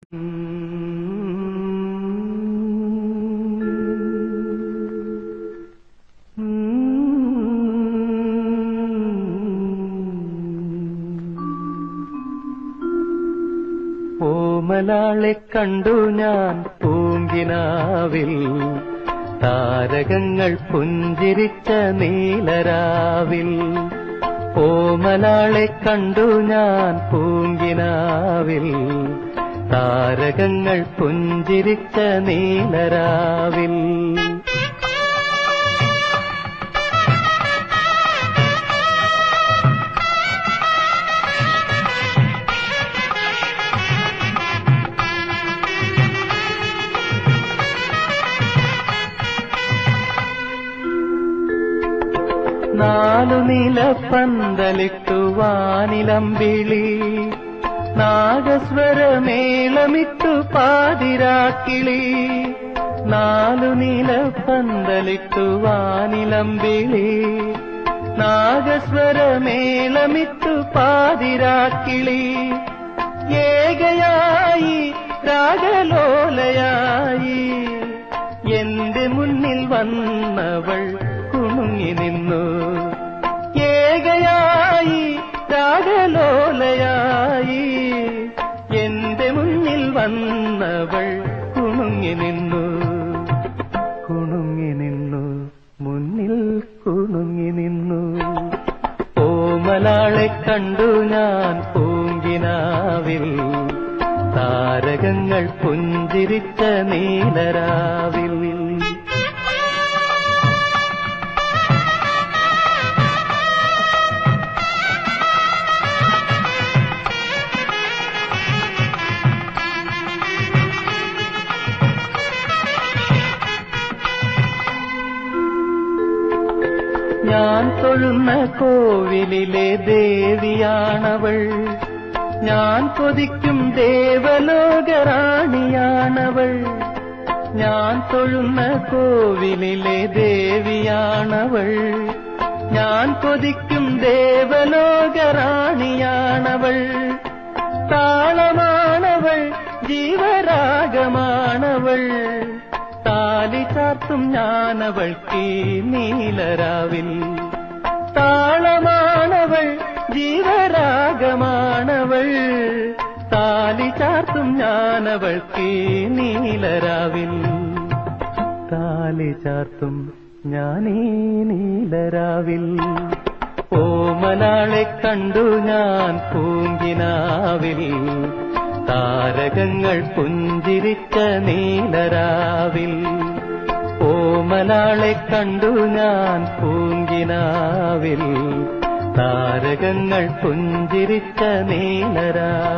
ഓമലാളെ കണ്ടു ഞാൻ പൂങ്കിനാവിൽ താരകങ്ങൾ പുഞ്ചിരിച്ച നീലരാവിൽ ഓമലാളെ കണ്ടു ഞാൻ പൂങ്കിനാവിൽ താരകങ്ങൾ പുഞ്ചിരിച്ച നീലരാവിൽ നാലു നില പന്തലിട്ടു വാനിലമ്പിളി നാഗസ്വരമേളമിട്ടു പാതിരാക്കിളി നാലു നില പന്തലിട്ടു വാനിലമ്പിളി നാഗസ്വരമേളമിട്ടു പാതിരാക്കിളി ഏകയായി രാഗലോലയായി എന്റെ മുന്നിൽ വന്നവൾ കുണുങ്ങി നിന്നു ഏകയായി രാഗലോലയായി എന്റെ മുന്നിൽ വന്നവൾ കുണുങ്ങി നിന്നു കുണുങ്ങി നിന്നു മുന്നിൽ കുണുങ്ങി നിന്നു ഓമലാളെ കണ്ടു ഞാൻ പൂങ്കിനാവിൽ താരകങ്ങൾ പുഞ്ചിരിച്ച നീലരാവിൽ ഞാൻ തൊഴുന്ന കോവിലിലെ ദേവിയാണവൾ ഞാൻ കൊതിക്കും ദേവലോകറാണിയാണവൾ ഞാൻ തൊഴുന്ന കോവിലിലെ ദേവിയാണവൾ ഞാൻ കൊതിക്കും ദേവലോകറാണിയാണവൾ താളമാണവൾ ജീവരാഗമാണവൾ താലി ചാർത്തും ഞാനവൾക്ക് നീലരാവിൽ താളമാണവൾ ജീവരാഗമാണവൾ താലി ചാർത്തും ഞാനവൾക്ക് നീലരാവിൽ താലി ചാർത്തും ഞാനീ നീലരാവിൽ ഓമലാളെ കണ്ടു ഞാൻ പൂങ്കിനാവിൽ താരകങ്ങൾ പുഞ്ചിരിച്ച നീലരാവിൽ ഓമലാളെ കണ്ടു ഞാൻ പൂങ്കിനാവിൽ താരകങ്ങൾ പുഞ്ചിരിച്ച നീലരാവിൽ